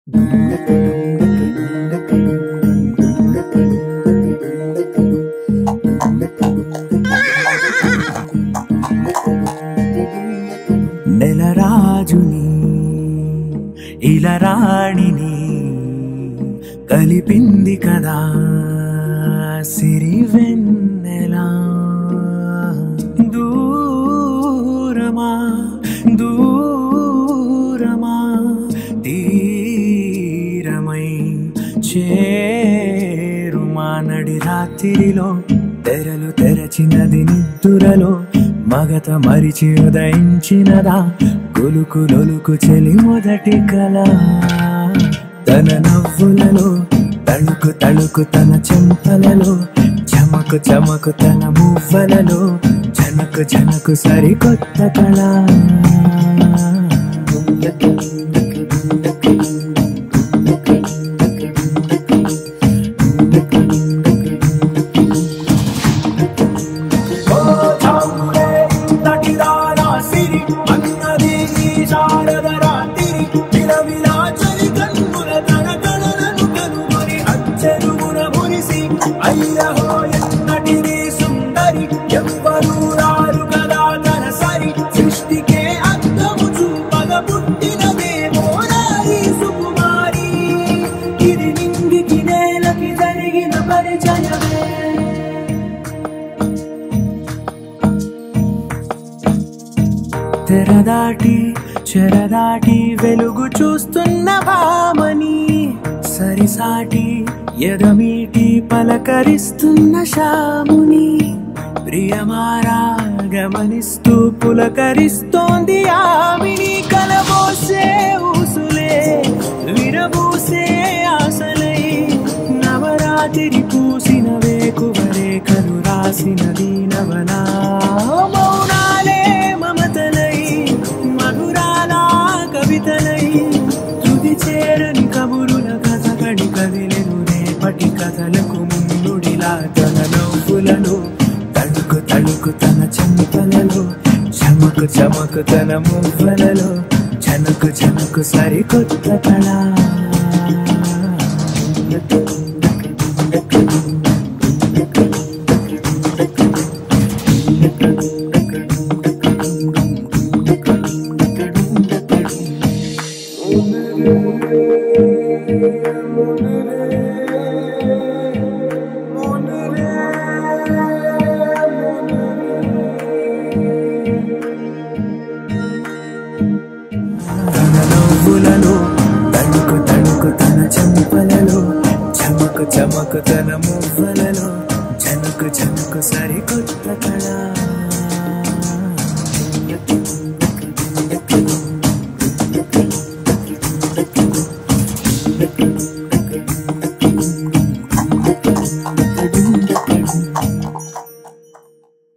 నెలరాజుని ఇలా రాణిని కలిపింది కదా సిరి వెన్నెలా దూరమా దూరమా తీరమై చేరుమా నడి రాత్రిలో తెరలు తెరచినది నిద్దురలో మగత మరిచి ఉదయించినదా కొలుకు లొలుకు చెలి మొదటి కళ తన నవ్వులలో తళుకు తళుకు తన చెంపలలో చమకు చమకు తన మువ్వలలో జనకు జనకు సరికొత్త కళ ఓ చాములే నటిదానా సిరి అన్నది ఈ శారద రాత్రి విలవిలా చలి కన్నుల తన కళలను కనుగొని అచ్చరుగున మురిసి అయ్యహో ఎన్నటిది సుందరి ఎవ్వరూ రారు కదా తన సరి సృష్టికే అర్థము చూపగ పుట్టినదేమో నారీ సుకుమారి ఇది నింగికి నేలకి జరిగిన పరిచయమే తెరదాటి చెరదాటి వెలుగు చూస్తున్న భామని సరిసాటి ఎదమీటి పలకరిస్తున్న శాముని ప్రియమారా గమనిస్తూ పులకరిస్తోంది ఆవిని కలబోసే ఊసులే విరబూసే ఆశలై నవరాత్రి పూసిన వేకువరేఖలు రాసినది నవనా మౌనాలే మమతలై మధురాల కవితలై తుది చేరని కబురుల కథగడి కదిలెను రేపటి కథలకు ముందుడిలా తన నవ్వులలో తణుకు తణుకు తన చెంపలలో చమకు చమకు తన మువ్వలలో చనకు చనకు సరికొత్త కళ తన నవ్వులలో తణుకు తణుకు తన చెంపలలో చమకు చమకు తన మువ్వలలో జనకు జనకు సరి